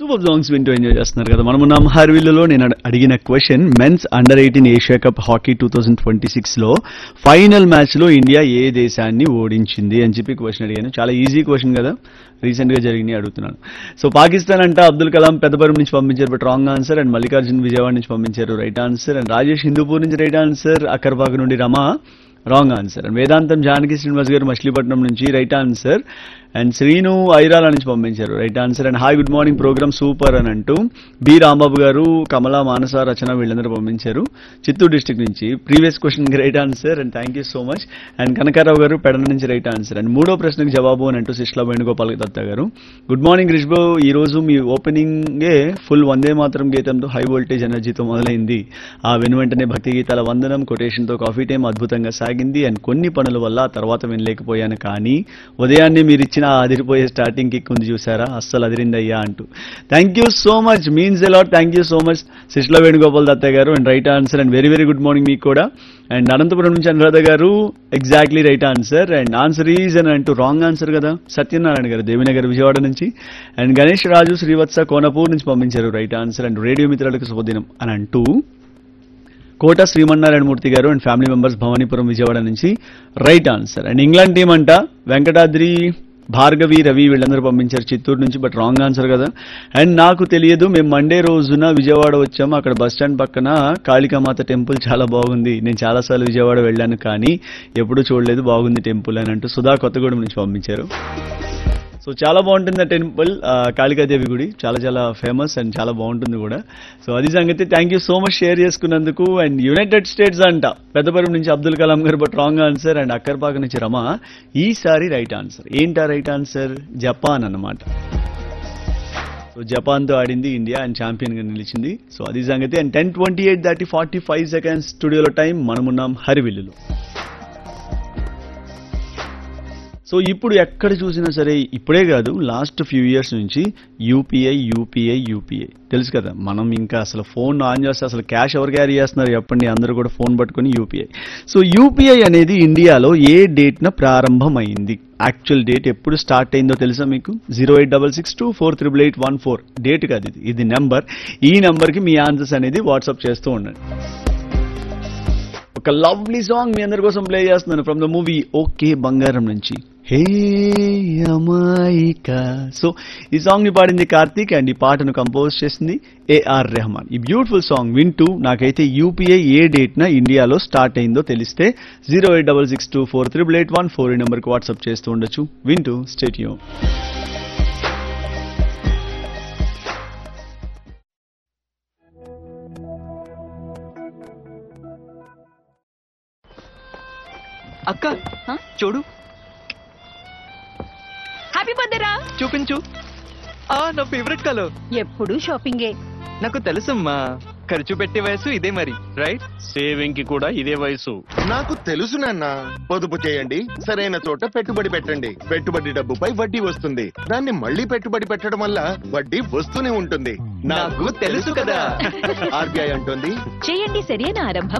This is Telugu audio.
సూపర్ సాంగ్స్ వింటూ ఎంజాయ్ చేస్తున్నారు కదా మనం ఉన్నాం హర్విల్లులో నేను అడ- అడిగిన question men's under eighteen Asia cup hockey two thousand twenty six లో ఫైనల్ మ్యాచ్ లో ఇండియా ఏ దేశాన్ని ఓడించింది అని చెప్పి క్వశ్చన్ అడిగాను చాలా ఈజీ క్వశ్చన్ కదా రీసెంట్ గా జరిగినాయి అడుగుతున్నాను సో పాకిస్తాన్ అంటే అబ్దుల్ కలాం పెద్దపరం నుంచి పంపించారు but wrong answer and Mallikarjun Vijayawada నుంచి పంపించారు right answer and Rajesh Hindupur నుంచి రైట్ ఆన్సర్ అక్కర్బాగ్ నుండి రమా రాంగ్ ఆన్సర్ అండ్ వేదాంతం జానకి శ్రీనివాస్ గారు మచిలీపట్నం నుంచి right answer and Srinu Airala నుంచి పంపించారు right answer and hi good morning programme super అని అంటూ బి రాంబాబు గారు కమలా మానస రచన వీళ్ళందరూ పంపించారు చిత్తూరు డిస్ట్రిక్ట్ నుంచి previous question right answer and thank you so much and Kanakarao గారు పెడన నుంచి రైట్ ఆన్సర్ అండ్ మూడో ప్రశ్నకు జవాబు అని అంటూ శిష్లా వేణుగోపాల్ దత్త గారు గుడ్ మార్నింగ్ రిష్బో ఈ రోజు మీ ఓపెనింగే ఫుల్ వందే మాత్రం గీతంతో హై వోల్టేజ్ ఎనర్జీతో మొదలైంది ఆ వెను వెంటనే భక్తి గీతాల వందనం కొటేషన్తో కాఫీ టైం అద్భుతంగా సాగింది అండ్ కొన్ని పనుల వల్ల ఆ తర్వాత వినలేకపోయాను కానీ ఉదయాన్నే మీరు ఇచ్చిన ఆ అదిరిపోయే స్టార్టింగ్ కిక్ ఉంది చూసారా అస్సలు అదిరింది అయ్యా అంటూ thank you so much means a lot thank you so much Sishla Venugopal Datta గారు and right answer and very very good morning మీకు కూడా అండ్ అనంతపురం నుంచి అనురాధ గారు exactly right answer and answer is అని అంటూ రాంగ్ ఆన్సర్ కదా సత్యనారాయణ గారు దేవినగర్ విజయవాడ నుంచి అండ్ గణేష్ రాజు శ్రీవత్స కోనపూర్ నుంచి పంపించారు రైట్ ఆన్సర్ అండ్ రేడియో మిత్రులకు శుభదినం అని అంటూ కోట శ్రీమన్నారాయణ మూర్తి గారు and family members Bhavanipuram Vijayawada నుంచి right answer and England team అంట వెంకటాద్రి భార్గవి రవి వీళ్ళందరూ పంపించారు చిత్తూరు నుంచి బట్ రాంగ్ ఆన్సర్ కదా అండ్ నాకు తెలియదు మేము మండే రోజున విజయవాడ వచ్చాము అక్కడ బస్ స్టాండ్ పక్కన కాళికామాత టెంపుల్ చాలా బాగుంది నేను చాలాసార్లు విజయవాడ వెళ్ళాను కానీ ఎప్పుడూ చూడలేదు బాగుంది టెంపుల్ అని అంటూ సుధా కొత్తగూడెం నుంచి పంపించారు సో చాలా బాగుంటుంది ఆ టెంపుల్ ఆ, కాళికాదేవి గుడి చాలా చాలా ఫేమస్ అండ్ చాలా బాగుంటుంది కూడా సో అది సంగతి thank you so much share చేసుకున్నందుకు అండ్ యునైటెడ్ స్టేట్స్ అంట పెద్దపురం నుంచి అబ్దుల్ కలాం గారు but wrong answer and Akkarpaka నుంచి రమ ఈసారి రైట్ ఆన్సర్ ఏంటా రైట్ ఆన్సర్ జపాన్ అన్నమాట సో జపాన్తో ఆడింది ఇండియా అండ్ ఛాంపియన్ గా నిలిచింది సో అది సంగతి అండ్ టెన్ ట్వంటీ ఎయిట్ దాటి ఫార్టీ ఫైవ్ సెకండ్స్ స్టూడియోలో టైం మనమున్నాం హరివిల్లులో సో ఇప్పుడు ఎక్కడ చూసినా సరే ఇప్పుడే కాదు లాస్ట్ ఫ్యూ ఇయర్స్ నుంచి యూపీఐ యూపీఐ యూపీఐ తెలుసు కదా మనం ఇంకా అసలు ఫోన్ ఆన్ చేస్తే అసలు క్యాష్ ఎవరు క్యారీ చేస్తున్నారు చెప్పండి అందరూ కూడా ఫోన్ పట్టుకొని యూపీఐ సో యూపీఐ అనేది ఇండియాలో ఏ డేట్న ప్రారంభమైంది యాక్చువల్ డేట్ ఎప్పుడు స్టార్ట్ అయిందో తెలుసా మీకు zero eight double six two four triple eight one four date కాదు ఇది ఇది నెంబర్ ఈ నెంబర్కి మీ ఆన్సర్స్ అనేది వాట్సాప్ చేస్తూ ఉండండి ఒక లవ్లీ సాంగ్ మీ అందరి కోసం ప్లే చేస్తున్నాను ఫ్రమ్ ద మూవీ ఓకే బంగారం నుంచి హే అమాయిక సో ఈ సాంగ్ ని పాడింది కార్తీక్ అండ్ ఈ పాటను కంపోజ్ చేసింది ఏఆర్ రెహమాన్ ఈ బ్యూటిఫుల్ సాంగ్ వింటూ నాకైతే యూపీఐ ఏ డేట్ న ఇండియాలో స్టార్ట్ అయిందో తెలిస్తే zero eight double six two four triple eight one four ఈ నెంబర్కి వాట్సాప్ చేస్తూ ఉండొచ్చు వింటూ స్టేట్యూ అక్క హ? చూడు హ్యాపీ బర్త్డే రా చూపించు ఆ నా ఫేవరెట్ కలర్ ఎప్పుడు షాపింగే నాకు తెలుసమ్మా ఖర్చు పెట్టే వయసు ఇదే మరి రైట్ సేవింగ్ కి కూడా ఇదే వయసు నాకు తెలుసు నాన్న పొదుపు చేయండి సరైన చోట పెట్టుబడి పెట్టండి పెట్టుబడి డబ్బుపై వడ్డీ వస్తుంది దాన్ని మళ్ళీ పెట్టుబడి పెట్టడం వల్ల వడ్డీ వస్తూనే ఉంటుంది నాకు తెలుసు కదా ఆర్బీఐ అంటుంది చేయండి సరైన ఆరంభం